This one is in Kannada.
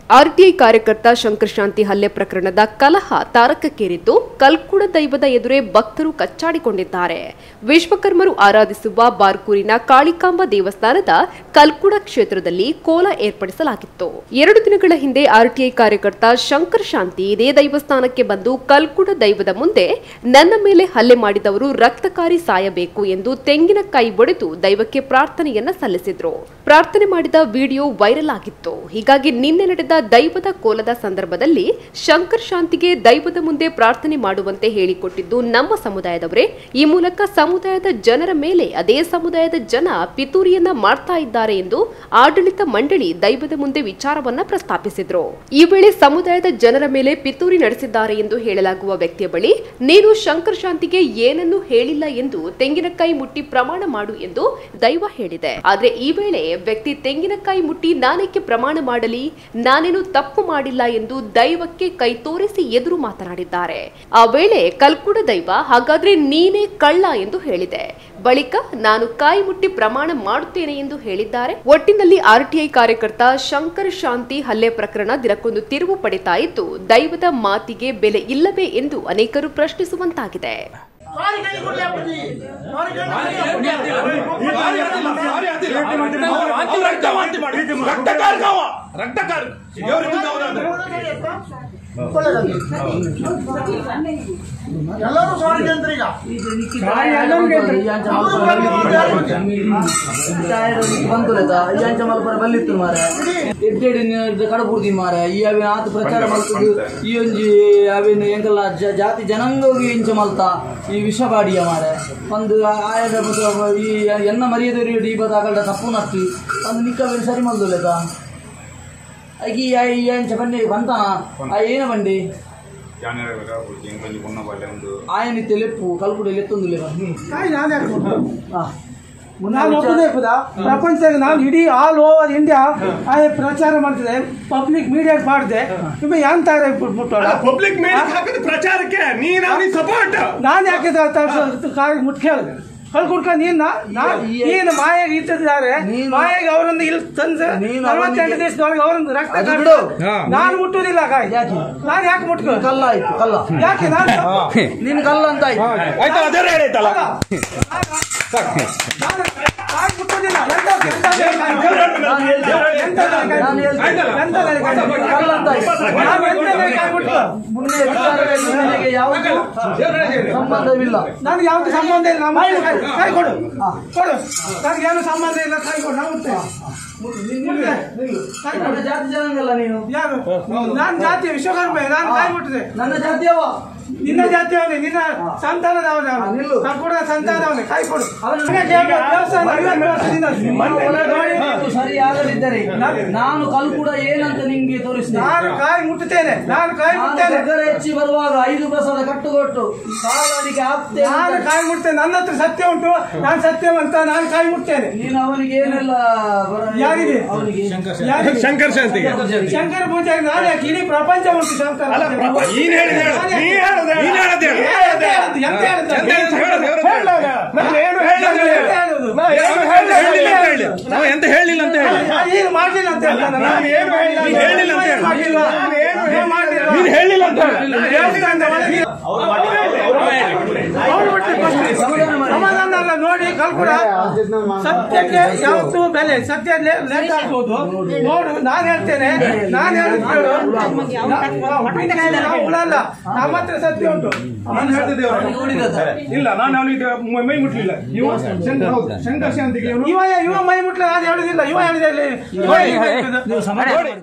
ಆರ್ಟಿಐ ಕಾರ್ಯಕರ್ತ ಶಂಕರ್ ಶಾಂತಿ ಹಲ್ಲೆ ಪ್ರಕರಣದ ಕಲಹ ತಾರಕಕ್ಕೇರಿದ್ದು ಕಲ್ಕುಡ ದೈವದ ಎದುರೇ ಭಕ್ತರು ಕಚ್ಚಾಡಿಕೊಂಡಿದ್ದಾರೆ ವಿಶ್ವಕರ್ಮರು ಆರಾಧಿಸುವ ಬಾರ್ಕೂರಿನ ಕಾಳಿಕಾಂಬ ದೇವಸ್ಥಾನದ ಕಲ್ಕುಡ ಕ್ಷೇತ್ರದಲ್ಲಿ ಕೋಲ ಏರ್ಪಡಿಸಲಾಗಿತ್ತು ಎರಡು ದಿನಗಳ ಹಿಂದೆ ಆರ್ಟಿಐ ಕಾರ್ಯಕರ್ತ ಶಂಕರ್ ಶಾಂತಿ ಇದೇ ದೈವಸ್ಥಾನಕ್ಕೆ ಬಂದು ಕಲ್ಕುಡ ದೈವದ ಮುಂದೆ ನನ್ನ ಮೇಲೆ ಹಲ್ಲೆ ಮಾಡಿದವರು ರಕ್ತಕಾರಿ ಸಾಯಬೇಕು ಎಂದು ತೆಂಗಿನಕಾಯಿ ಒಡೆದು ದೈವಕ್ಕೆ ಪ್ರಾರ್ಥನೆಯನ್ನ ಸಲ್ಲಿಸಿದ್ರು ಪ್ರಾರ್ಥನೆ ಮಾಡಿದ ವಿಡಿಯೋ ವೈರಲ್ ಆಗಿತ್ತು ಹೀಗಾಗಿ ನಿನ್ನೆ ನಡೆದ ದೈವದ ಕೋಲದ ಸಂದರ್ಭದಲ್ಲಿ ಶಂಕರ್ ಶಾಂತಿಗೆ ದೈವದ ಮುಂದೆ ಪ್ರಾರ್ಥನೆ ಮಾಡುವಂತೆ ಹೇಳಿಕೊಟ್ಟಿದ್ದು ನಮ್ಮ ಸಮುದಾಯದವರೇ ಈ ಮೂಲಕ ಸಮುದಾಯದ ಜನರ ಮೇಲೆ ಅದೇ ಸಮುದಾಯದ ಜನ ಪಿತೂರಿಯನ್ನ ಮಾಡ್ತಾ ಇದ್ದಾರೆ ಎಂದು ಆಡಳಿತ ಮಂಡಳಿ ದೈವದ ಮುಂದೆ ವಿಚಾರವನ್ನ ಪ್ರಸ್ತಾಪಿಸಿದ್ರು ಈ ವೇಳೆ ಸಮುದಾಯದ ಜನರ ಮೇಲೆ ಪಿತೂರಿ ನಡೆಸಿದ್ದಾರೆ ಎಂದು ಹೇಳಲಾಗುವ ವ್ಯಕ್ತಿಯ ಬಳಿ ನೀನು ಶಂಕರ್ ಶಾಂತಿಗೆ ಏನನ್ನೂ ಹೇಳಿಲ್ಲ ಎಂದು ತೆಂಗಿನಕಾಯಿ ಮುಟ್ಟಿ ಪ್ರಮಾಣ ಮಾಡು ಎಂದು ದೈವ ಹೇಳಿದೆ ಆದ್ರೆ ಈ ವೇಳೆ ವ್ಯಕ್ತಿ ತೆಂಗಿನಕಾಯಿ ಮುಟ್ಟಿ ನಾನೇಕೆ ಪ್ರಮಾಣ ಮಾಡಲಿ ನಾನೇನು ತಪ್ಪು ಮಾಡಿಲ್ಲ ಎಂದು ದೈವಕ್ಕೆ ಕೈ ತೋರಿಸಿ ಎದುರು ಮಾತನಾಡಿದ್ದಾರೆ ಆ ವೇಳೆ ಕಲ್ಕುಡ ದೈವ ಹಾಗಾದ್ರೆ ನೀನೇ ಕಳ್ಳ ಎಂದು ಹೇಳಿದೆ ಬಳಿಕ ನಾನು ಕಾಯಿ ಮುಟ್ಟಿ ಪ್ರಮಾಣ ಮಾಡುತ್ತೇನೆ ಎಂದು ಹೇಳಿದ್ದಾರೆ ಒಟ್ಟಿನಲ್ಲಿ ಆರ್ಟಿಐ ಕಾರ್ಯಕರ್ತ ಶಂಕರ್ ಶಾಂತಿ ಹಲ್ಲೆ ಪ್ರಕರಣ ದಿನಕ್ಕೊಂದು ತಿರುವು ಪಡಿತಾ ಇದ್ದು ದೈವದ ಮಾತಿಗೆ ಬೆಲೆ ಇಲ್ಲವೇ ಎಂದು ಅನೇಕರು ಪ್ರಶ್ನಿಸುವಂತಾಗಿದೆ ಸಾರಿ ಕೈ ಕೊಡಿ ಅಪ್ಪಾಜಿ ಸಾರಿ ಕೈ ಕೊಡಿ ಎಲ್ಲರೂ ಸಾರಿ ಕೇಂದ್ರ ಈಗ ಬಂತುಲೆತ ಇಯಾಂಚ ಮಲ್ಪರ ಬಲ್ಲಿತ್ತು ಮಾರೆ ಎಡ್ಡೆಡಿ ಕಡಪುರ್ದಿ ಮಾರೆ ಈ ಅವಿನ ಆತ ಪ್ರಚಾರ ಮಲ್ತದು ಈ ಒಂಜಿ ಅವಿನ ಎಂಕಲ್ಲ ಜ- ಜಾತಿ ಜನಾಂಗವಾಗಿ ಎಂಚ ಮಲ್ತ ಈ ವಿಷಬಾಡಿಯ ಮಾರೆ ಒಂದು ಆಯದ ಮತ್ತು ಈ ಎನ್ನ ಮರ್ಯಾದೆ ಈ ಬದಾಗಲ್ದ ತಪ್ಪು ನತ್ತು ಒಂದು ನಿಕ್ಕ ಸರಿ ಮಲ್ದುಲೆತ ಅಗಿ ಈ ಎಂಚ ಬಂಡಿ ಬಂತಾನ ಆ ಏನ ಬಂಡಿ ಜಾನುವಾರು ಕೊಂಚ ಕೊನ್ನ ಬಾಲ್ಯ ಒಂದು ಆಯನಿತ್ತೆ ಲೆಪ್ಪು ಕಲ್ಪುಡಿ ಲೆತ್ತೊಂದು ಕಾಯಿ ನಾನೇ ಹಾಕ್ಬೋದು ಮುನ್ನ ನಾನು ವಿಚಾರ- ಒಪ್ಪದೇ ಇಪ್ಪದ ಪ್ರಪಂಚದಾಗ ನಾನು ಇಡೀ ಆಲ್ ಓವರ್ ಇಂಡಿಯಾ ಆಯ್ ಪ್ರಚಾರ ಮಾಡ್ತಿದೆ ಪಬ್ಲಿಕ್ ಮೀಡಿಯಾಗೆ ಮಾಡಿದೆ ನಿಮಗೆ ಏನ್ ತಯಾರ ಮುಟ್ಟೋಣ ಪಬ್ಲಿಕ್ ಮೇಲೆ ಹಾಕಿದ ಪ್ರಚಾರಕ್ಕೆ ನೀನ್ ಅವನಿಗೆ ಸಪೋರ್ಟ್ ನಾನು ಯಾಕೆ ಕಾಯಿ ಮುಟ್ಕೆ ಕಳ್ಕೊಂಡ್ಕ ನೀನ್ ನೀನು ಮಾಯಾಗಿ ಇಟ್ಟಿದ್ದಾರೆ ನೀನು- ಮಾಯಾಗಿ ಅವರನ್ನು ಇಲ್ಲಿ ತಂದು ನೀನು ನಲವತ್ತೆಂಟು ಅವನಿಗೆ- ದಿವಸದೊಳಗೆ ಅವರನ್ನು ರಕ್ತ ಅದು ಕಾಡ್ದು- ಬಿಡು. ನಾನು ಮುಟ್ಟುವುದಿಲ್ಲ ಕಾಯಿ ಯಾಕೆ? ನಾನು ಯಾಕೆ ಮುಟ್ಕೊ ಕಲ್ಲ ಆಯ್ತು ಕಲ್ಲ ಯಾಕೆ ನಾನು ನೀನು ಕಲ್ಲ ಅಂತ ಆಯ್ತು ಆಯ್ತಾ ಅದೇ ಹೇಳೈತಲ್ಲ ಅಲ್ಲ. ನಾನು ಕಾಯಿ ಮುಟ್ಟುವುದಿಲ್ಲ ಎಂತ- ಎಂತ- ನಾನು ಹೇಳ್ತೇನೆ. ಎಂತ- ನಾನು ಹೇಳ್ತೇನೆ. ಎಂತ ಕಾಯಿ- ಕಲ್ಲ ಅಂತ ಆಯ್ತು ನಾನು ಎಂತ ಕಾಯಿ ಮುಟ್ಕೊ ಮುಂದೆ ವಿಚಾರದಲ್ಲಿ ನಿನಗೆ ಯಾವುದೂ ಸಂಬಂಧವಿಲ್ಲ ನನಗೆ ಯಾವ್ದು ಸಂಬಂಧ ಇಲ್ಲ ನಾವು ಕೈ- ಕೈ ಕೊಡು ಕೊಡು ನನಗೆ ಏನು ಸಂಬಂಧ ಇಲ್ಲ ಕೈ ಕೊಡು ನಾವು ಮುಟ್ತೇವೆ. ಮುಟ್ತೆ. ಕೈ ನನ್ನ ಕೊಡು ಜಾತಿ ಜನಾಂಗಲ್ಲ ನೀನು ಯಾರು ನಾನು ಜಾತಿ ವಿಶ್ವಕರ್ಮ ನಾನು ಕೈ ಮುಟ್ಟಿದೆ ನನ್ನ ಜಾತಿಯವ ನಿನ್ನ ಜಾತಿಯವನೇ ನಿನ್ನ ಸಂತಾನದವನೇ ಹಾ, ಅವನು ನಿಲ್ಲು. ನಾನು ಕೂಡ ಸಂತಾನದವನೇ ಕೈ ಕೊಡು ಅವನು ನನಗೆ ದೇವ- ದೇವಸ್ಥಾನ ಐವತ್ತು ವರ್ಷದಿಂದ ನಿಮ್ಮ ಒಳಗಡೆ ನೀವು ಸರಿಯಾಗದಿದ್ದರೆ ನಾನು ಕಲ್ ಕೂಡ ಏನಂತ ನಿಮ್ಗೆ ತೋರಿಸ್ತೇನೆ ನಾನು ಕಾಯಿ ಮುಟ್ಟುತ್ತೇನೆ ನಾನು ಕಾಯಿ ನಾನು ಮುಟ್ಟೇನೆ ನಗರ ಹೆಚ್ಚಿ ಬರುವಾಗ ಐದು ಬಸದ ಕಟ್ಟುಕೊಟ್ಟು ಕಾಲಡಿಗೆ ಹಾಕ್ತೇನೆ ನಾನು ಅಂತ. ಕಾಯಿ ಮುಟ್ತೇನೆ ನನ್ನ ಹತ್ರ ಸತ್ಯ ಉಂಟು ನಾನು ಸತ್ಯವಂತ ನಾನು ಕಾಯಿ ಮುಟ್ತೇನೆ ನೀನು ಅವನಿಗೆ ಏನೆಲ್ಲ ಬರ- ಯಾರಿಗೆ? ಅವನಿಗೆ ಯಾರಿಗೆ? ಶಂಕರ್ ಶಾಂತಿಗೆ ಶಂಕರ ಪೂಜೆ ನಾನು ಯಾಕೆ ಇಡೀ ಪ್ರಪಂಚ ಉಂಟು ಶಂಕರ ಪೂಜೆ. ನೀನ್ ಹೇಳಿದ ಹೇಳು ನೀ ಹೇಳೋದು ಹೇಳು. ನೀನ್ ಹೇಳೋದು ಹೇಳು. ಎಂತ ಹೇಳುದು? ಎಂತ ಹೇಳುದು? ಎಂತ ಹೇಳುದು ಹೇಳು, ದೇವ್ರ ಹತ್ರ ಹೇಳು. ನಾನು ಏನು ಹೇಳಿಲ್ಲ ಅಂತ ಹೇಳು. ಎಂತ ಹೇಳುದು? ನಾ ಏನು ಹೇಳಿಲ್ಲ ಅಂತ ಹೇಳಿ ನಾವು ಎಂತ ಹೇಳಿಲ್ಲ ಅಂತ ಹೇಳಿ ನಾನು ಏನು ಮಾಡ್ಲಿಲ್ಲ ಅಂತ ಹೇಳ್ತಾನೆ. ನಾನು ಏನು ಹೇಳಿಲ್ಲ ನೀನು ಹೇಳಿಲ್ಲ ಅಂತ ಹೇಳು. ಮಾಡಿಲ್ವಾ? ಏನು ಮಾಡಿಲ್ವಾ? ನೀನ್ ಹೇಳಿಲ್ಲ ಅಂತ ಹೇಳು ದೇವಸ್ಥಾನದ ಒಳಗೆ ಅವ್ರು ಬಿಟ್ಟು ಕೊಡ್ತಾರೆ. ಸಮಾಧಾನ ಅಲ್ಲ ನೋಡಿ ಕಲ್ಪುರ ಸತ್ಯಕ್ಕೆ ಯಾವತ್ತೂ ಬೆಲೆ ಸತ್ಯ ಲೇ- ಲೇಟ್ ಆಗ್ಬೋದು ನೋಡು ನಾನು ಹೇಳ್ತೇನೆ ನಾನು ಹೇಳ್ತೇನೆ ನಾವು ಉಳಲ್ಲ ನಮ್ಮ ಹತ್ರ ಸತ್ಯ ಉಂಟು ನಾನು ಹೇಳ್ತಿದ್ದೆ ಅವನಿಗೆ ಉಳಿದದ ಇಲ್ಲ ನಾನು ಅವನಿಗೆ ಮೈ ಮುಟ್ಲಿಲ್ಲ ಇವ ಶಂಕರ್ ಹೌದು ಶಂಕರ್ ಶಾಂತಿಗೆ ಇವನು ಇವ ಇವ ಮೈ ಮುಟ್ಲ ನಾನು ಹೇಳುದಿಲ್ಲ ಇವ ಹೇಳಿದೆ ನೀವು ಸಮಾಧಾನ ಮಾಡಿ.